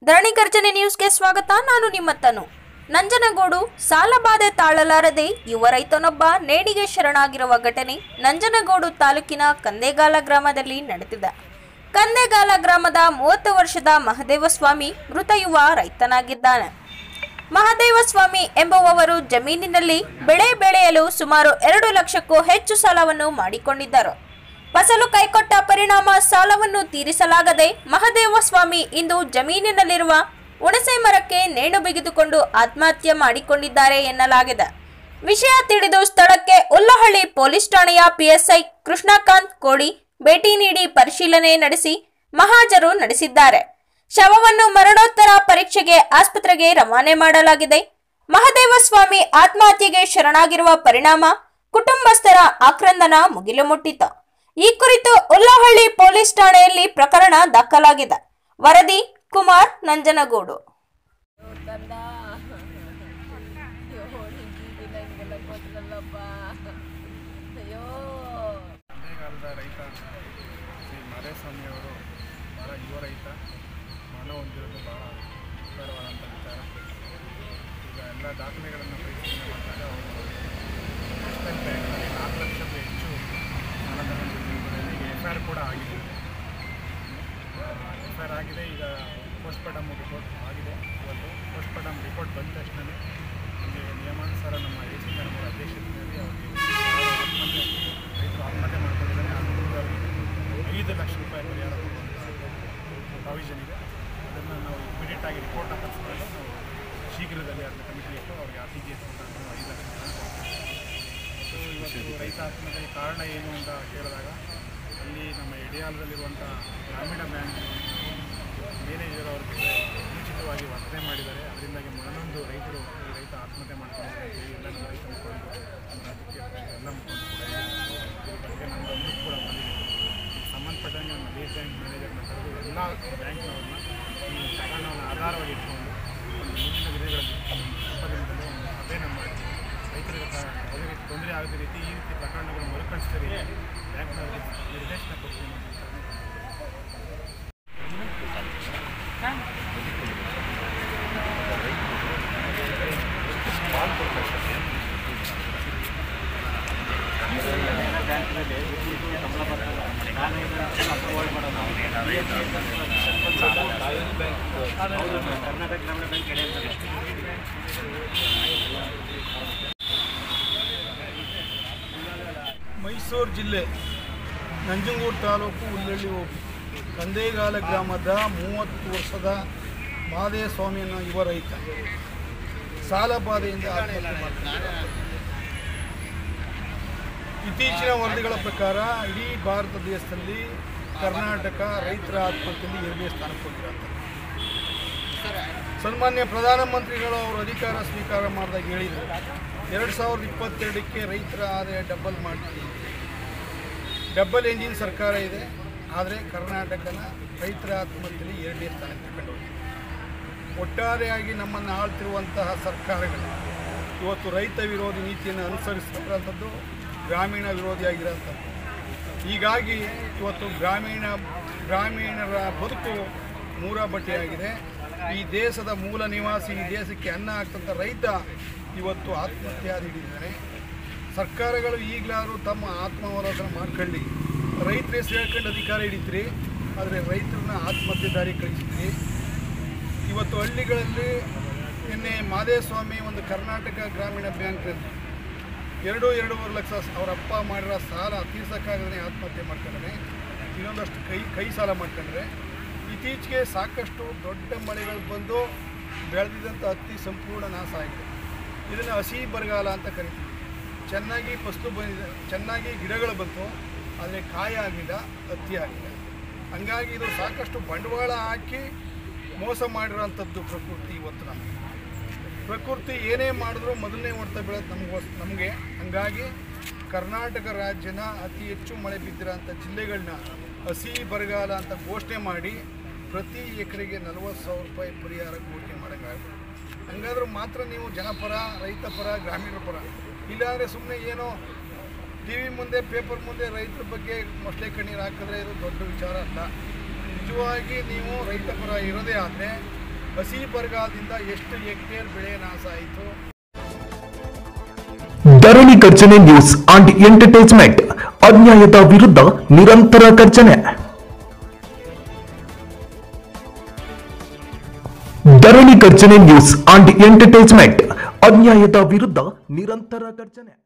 ಧರಣಿ ಗರ್ಜನೆ ನ್ಯೂಸ್ಗೆ ಸ್ವಾಗತ ನಾನು ನಿಮ್ಮ ತನು ನಂಜನಗೂಡು ಸಾಲಬಾಧೆ ತಾಳಲಾರದೆ ಯುವ ರೈತನೊಬ್ಬ ನೇಣಿಗೆ ಶರಣಾಗಿರುವ ಘಟನೆ ನಂಜನಗೂಡು ತಾಲೂಕಿನ ಕಂದೇಗಾಲ ಗ್ರಾಮದಲ್ಲಿ ನಡೆದಿದೆ ಕಂದೇಗಾಲ ಗ್ರಾಮದ ಮೂವತ್ತು ವರ್ಷದ ಮಹದೇವಸ್ವಾಮಿ ಮೃತ ಯುವ ರೈತನಾಗಿದ್ದಾನೆ ಮಹದೇವಸ್ವಾಮಿ ಎಂಬುವವರು ಜಮೀನಿನಲ್ಲಿ ಬೆಳೆ ಬೆಳೆಯಲು ಸುಮಾರು ಎರಡು ಲಕ್ಷಕ್ಕೂ ಹೆಚ್ಚು ಸಾಲವನ್ನು ಮಾಡಿಕೊಂಡಿದ್ದರು ಫಸಲು ಕೈಕೊಟ್ಟ ಪರಿಣಾಮ ಸಾಲವನ್ನು ತೀರಿಸಲಾಗದೆ ಮಹದೇವಸ್ವಾಮಿ ಇಂದು ಜಮೀನಿನಲ್ಲಿರುವ ಹುಣಸೆ ಮರಕ್ಕೆ ನೇಣು ಬಿಗಿದುಕೊಂಡು ಆತ್ಮಹತ್ಯೆ ಮಾಡಿಕೊಂಡಿದ್ದಾರೆ ಎನ್ನಲಾಗಿದೆ ವಿಷಯ ತಿಳಿದು ಸ್ಥಳಕ್ಕೆ ಉಲ್ಲಹಳ್ಳಿ ಪೊಲೀಸ್ ಠಾಣೆಯ ಪಿಎಸ್ಐ ಕೃಷ್ಣಕಾಂತ್ ಕೋಡಿ ಭೇಟಿ ನೀಡಿ ಪರಿಶೀಲನೆ ನಡೆಸಿ ಮಹಾಜರು ನಡೆಸಿದ್ದಾರೆ ಶವವನ್ನು ಮರಣೋತ್ತರ ಪರೀಕ್ಷೆಗೆ ಆಸ್ಪತ್ರೆಗೆ ರವಾನೆ ಮಾಡಲಾಗಿದೆ ಮಹದೇವಸ್ವಾಮಿ ಆತ್ಮಹತ್ಯೆಗೆ ಶರಣಾಗಿರುವ ಪರಿಣಾಮ ಕುಟುಂಬಸ್ಥರ ಆಕ್ರಂದನ ಮುಗಿಲು ಮುಟ್ಟಿತು ಈ ಕುರಿತು ಉಲ್ಲಹಳ್ಳಿ ಪೊಲೀಸ್ ಠಾಣೆಯಲ್ಲಿ ಪ್ರಕರಣ ದಾಖಲಾಗಿದೆ ವರದಿ ಕುಮಾರ್ ನಂಜನಗೂಡು ತಂದ ಅಯ್ಯೋ ನಿಂತಿದ್ದಿಲ್ಲ ಹಿಂಗೆಲ್ಲ ಕೊಟ್ರಲ್ಲಪ್ಪ ಅಯ್ಯೋ ಹಳೆಗಾಲದ ರೈತ ಶ್ರೀ ಮಾದೇಸ್ವಾಮಿಯವರು ಭಾಳ ಯುವ ರೈತ ಮನ ಹೊಂದಿರೋದು ಭಾಳ ಸುಂದರವಾದಂಥ ವಿಚಾರ ಈಗ ಎಲ್ಲ ದಾಖಲೆಗಳನ್ನು ಪರಿಶೀಲನೆ ಮಾಡಿದಾಗ ಅವರು ನ್ಯಾಷನಲ್ ಬ್ಯಾಂಕ್ನಲ್ಲಿ ನಾಲ್ಕು ಲಕ್ಷಕ್ಕೂ ಹೆಚ್ಚು ಸಾಲ ತಗೊಂಡಿದ್ದು ಈಗ ಎಫ್ ಐ ಆರ್ ಕೂಡ ಆಗಿದೆ ಎಫ್ ಐ ಆರ್ ಆಗಿದೆ ಈಗ ಪೋಸ್ಟ್ಮಾರ್ಟಮ್ ರಿಪೋರ್ಟ್ ಆಗಿದೆ ಇವತ್ತು ಪೋಸ್ಟ್ಮಾರ್ಟಮ್ ರಿಪೋರ್ಟ್ ಬಂದ ತಕ್ಷಣ ನಮಗೆ ನಿಯಮಾನುಸಾರ ನಮ್ಮ ಎ ಸಿ ಮೇಡಮ್ ಅವರ ಅಧ್ಯಕ್ಷತೆಯಲ್ಲಿ ಅವರಿಗೆ ಯಾರು ಆತ್ಮಹತ್ಯೆ ರೈತರು ಆತ್ಮಹತ್ಯೆ ಮಾಡ್ಕೊಂಡಿದ್ದಾರೆ ಆ ಕುಟುಂಬದವರಿಗೆ ಐದು ಲಕ್ಷ ರೂಪಾಯಿ ಪರಿಹಾರ ಕೊಡುವಂಥ ಪ್ರಾವಿಷನ್ ಇದೆ ಅದನ್ನು ನಾವು ಇಮಿಡಿಯೇಟ್ ಆಗಿ ರಿಪೋರ್ಟ್ನ ಕಳಿಸ್ಕೊಂಡು ನಾವು ಶೀಘ್ರದಲ್ಲಿ ಅದನ್ನ ಕಮಿಟಿ ಇಟ್ಟು ಅವ್ರಿಗೆ ಆರ್ ಟಿ ಜಿ ಎಸ್ ಮುಖಾಂತರ ಐದು ಲಕ್ಷ ರೂಪಾಯಿ ಸೊ ಇವತ್ತು ರೈತ ಆತ್ಮಹತ್ಯೆಗೆ ಕಾರಣ ಏನು ಅಂತ ಕೇಳಿದಾಗ ಅಲ್ಲಿ ನಮ್ಮ ಎಡಿಯಾಲದಲ್ಲಿರುವಂಥ ಗ್ರಾಮೀಣ ಬ್ಯಾಂಕ್ ಮ್ಯಾನೇಜರ್ ಅವ್ರಿಗೆ ಅನುಚಿತವಾಗಿ ವರ್ತನೆ ಮಾಡಿದ್ದಾರೆ ಅದರಿಂದಾಗಿ ಮನನೊಂದು ರೈತರು ಈ ರೈತ ಆತ್ಮಹತ್ಯೆ ಮಾಡ್ಕೊಂಡಿದ್ದಾರೆ ಅಂತ ಹೇಳಿ ಎಲ್ಲ ನಮ್ಮ ರೈತ ಮುಖಂಡರು ನಮ್ಮ ರಾಜಕೀಯ ಪಕ್ಷ ಎಲ್ಲ ಮುಖಂಡರು ಕೂಡ ಹೇಳಿದ್ದಾರೆ. ಇದ್ರ ಬಗ್ಗೆ ನಮ್ಮ ಗಮನಕ್ಕೂ ಕೂಡ ಬಂದಿದೆ ಇದಕ್ಕೆ ಸಂಬಂಧಪಟ್ಟಂಗೆ ನಮ್ಮ ಬೇಸ್ ಬ್ಯಾಂಕ್ ಮ್ಯಾನೇಜರ್ನ ಕರೆದು ಎಲ್ಲ ಬ್ಯಾಂಕ್ನವ್ರನ್ನ ಈ ಪ್ರಕರಣವನ್ನು ಆಧಾರವಾಗಿ ಇಟ್ಕೊಂಡು ಒಂದು ಮುಂದಿನ ದಿನಗಳಲ್ಲಿ ಸ್ವಲ್ಪ ದಿನದಲ್ಲಿ ಒಂದು ಸಭೆಯನ್ನು ಮಾಡಿ ರೈತರಿಗೆ ತ- ಯಾವುದೇ ರೀತಿ ತೊಂದರೆ ಆಗದ ರೀತಿ ಈ ರೀತಿ ಪ್ರಕರಣಗಳು ಮರುಕಳಿಸಿದ ರೀತಿ ಬ್ಯಾಂಕ್ನವರಿಗೆ ನಿರ್ದೇಶನ ಕೊಡ್ತೀನಿ ಅಂತ ಮೈಸೂರು ಜಿಲ್ಲೆ ನಂಜನಗೂಡು ತಾಲೂಕು ಉಲ್ಲಳ್ಳಿ ಹೋಗಿ ಕಂದೇಗಾಲ ಗ್ರಾಮದ ಮೂವತ್ತು ವರ್ಷದ ಮಹಾದೇವಸ್ವಾಮಿ ಅನ್ನೋ ಯುವ ರೈತ ಸಾಲ ಬಾಧೆಯಿಂದ ಆತ್ಮಹತ್ಯೆ ಮಾಡ್ತಾರೆ ಇತ್ತೀಚಿನ ವರದಿಗಳ ಪ್ರಕಾರ ಇಡೀ ಭಾರತ ದೇಶದಲ್ಲಿ ಕರ್ನಾಟಕ ರೈತರ ಆತ್ಮಹತ್ಯೆಯಲ್ಲಿ ಎರಡನೇ ಸ್ಥಾನಕ್ಕೆ ಹೋಗಿರೋಂಥದ್ದು ಸನ್ಮಾನ್ಯ ಪ್ರಧಾನಮಂತ್ರಿಗಳು ಅವರು ಅಧಿಕಾರ ಸ್ವೀಕಾರ ಮಾಡಿದಾಗ ಹೇಳಿದರು ಎರಡು ಸಾವಿರದ ಇಪ್ಪತ್ತೆರಡಕ್ಕೆ ರೈತರ ಆದಾಯ ಡಬಲ್ ಮಾಡ್ತೀವಿ ಡಬಲ್ ಎಂಜಿನ್ ಸರ್ಕಾರ ಇದೆ ಆದರೆ ಕರ್ನಾಟಕನ ರೈತರ ಆತ್ಮಹತ್ಯೆಯಲ್ಲಿ ಎರಡನೇ ಸ್ಥಾನಕ್ಕೆ ತಗೊಂಡು ಹೋಗಿದೆ ಒಟ್ಟಾರೆಯಾಗಿ ನಮ್ಮನ್ನು ಆಳ್ತಿರುವಂತಹ ಸರ್ಕಾರಗಳು ಇವತ್ತು ರೈತ ವಿರೋಧಿ ನೀತಿಯನ್ನು ಅನುಸರಿಸ್ತಿರೋಂಥದ್ದು ಗ್ರಾಮೀಣ ವಿರೋಧಿಯಾಗಿರೋಂಥದ್ದು ಹೀಗಾಗಿ ಇವತ್ತು ಗ್ರಾಮೀಣ ಗ್ರಾಮೀಣರ ಬದುಕು ಮೂರ ಬಟ್ಟೆಯಾಗಿದೆ ಈ ದೇಶದ ಮೂಲ ನಿವಾಸಿ ಈ ದೇಶಕ್ಕೆ ಅನ್ನ ಆಗ್ತಂಥ ರೈತ ಇವತ್ತು ಆತ್ಮಹತ್ಯೆ ಹಿಡಿದಿದ್ದಾನೆ ಸರ್ಕಾರಗಳು ಈಗಲಾದರೂ ತಮ್ಮ ಆತ್ಮಾವಲೋಕನ ಮಾಡ್ಕೊಳ್ಳಿ ರೈತರೇ ಸೇರ್ಕೊಂಡು ಅಧಿಕಾರ ಹಿಡಿತ್ರಿ ಆದರೆ ರೈತರನ್ನ ಆತ್ಮಹತ್ಯೆ ದಾರಿ ಕಳಿಸಿದ್ರಿ ಇವತ್ತು ಹಳ್ಳಿಗಳಲ್ಲಿ ನಿನ್ನೆ ಮಾದೇಸ್ವಾಮಿ ಒಂದು ಕರ್ನಾಟಕ ಗ್ರಾಮೀಣ ಬ್ಯಾಂಕ್ನಲ್ಲಿ ಎರಡು ಎರಡೂವರೆ ಲಕ್ಷ ಅವರ ಅಪ್ಪ ಮಾಡಿರೋ ಸಾಲ ತೀರ್ಸೋಕ್ಕಾಗದೇ ಆತ್ಮಹತ್ಯೆ ಮಾಡ್ಕೊಂಡ್ರೆ ಇನ್ನೊಂದಷ್ಟು ಕೈ ಕೈ ಸಾಲ ಮಾಡ್ಕೊಂಡ್ರೆ ಇತ್ತೀಚೆಗೆ ಸಾಕಷ್ಟು ದೊಡ್ಡ ಮಳೆಗಳು ಬಂದು ಬೆಳೆದಿದ್ದಂಥ ಹತ್ತಿ ಸಂಪೂರ್ಣ ನಾಶ ಆಗಿದೆ ಇದನ್ನು ಹಸಿ ಬರಗಾಲ ಅಂತ ಕರಿತೀವಿ ಚೆನ್ನಾಗಿ ಫಸಲು ಬಂದಿದೆ ಚೆನ್ನಾಗಿ ಗಿಡಗಳು ಬಂತು ಆದರೆ ಕಾಯಿ ಆಗಿಲ್ಲ ಹತ್ತಿ ಆಗಿಲ್ಲ ಹಂಗಾಗಿ ಇದು ಸಾಕಷ್ಟು ಬಂಡವಾಳ ಹಾಕಿ ಮೋಸ ಮಾಡಿರೋಂಥದ್ದು ಪ್ರಕೃತಿ ಇವತ್ತು ನಮಗೆ ಪ್ರಕೃತಿ ಏನೇ ಮಾಡಿದ್ರೂ ಮೊದಲನೇ ಹೊಡೆತ ಬೀಳೋದು ನಮಗೋ ನಮಗೆ ಹಂಗಾಗಿ ಕರ್ನಾಟಕ ರಾಜ್ಯನ ಅತಿ ಹೆಚ್ಚು ಮಳೆ ಬಿದ್ದಿರೋಂಥ ಜಿಲ್ಲೆಗಳನ್ನ ಹಸಿ ಬರಗಾಲ ಅಂತ ಘೋಷಣೆ ಮಾಡಿ ಪ್ರತಿ ಎಕರೆಗೆ ನಲವತ್ತು ಸಾವಿರ ರೂಪಾಯಿ ಪರಿಹಾರ ಘೋಷಣೆ ಮಾಡೋಕ್ಕಾಗುತ್ತೆ ಹಂಗಾದ್ರೂ ಮಾತ್ರ ನೀವು ಜನಪರ ರೈತ ಪರ ಗ್ರಾಮೀಣರ ಪರ ಇಲ್ಲಾಂದರೆ ಸುಮ್ಮನೆ ಏನೋ ಟಿ ವಿ ಮುಂದೆ ಪೇಪರ್ ಮುಂದೆ ರೈತರ ಬಗ್ಗೆ ಮೊಸಳೆ ಕಣ್ಣೀರು ಹಾಕಿದ್ರೆ ಇದು ದೊಡ್ಡ ವಿಚಾರ ಅಲ್ಲ ನಿಜವಾಗಿ ನೀವು ರೈತ ಪರ ಇರೋದೇ ಆದರೆ ಹಸಿ ಬರಗಾಲದಿಂದ ಎಷ್ಟು ಹೆಕ್ಟೇರ್ ಬೆಳೆ ನಾಶ ಆಯಿತು Dharani Garjane news and entertainment ಅನ್ಯಾಯದ ವಿರುದ್ಧ ನಿರಂತರ Garjane Dharani Garjane news and entertainment ಅನ್ಯಾಯದ ವಿರುದ್ಧ ನಿರಂತರ ಗರ್ಜನೆ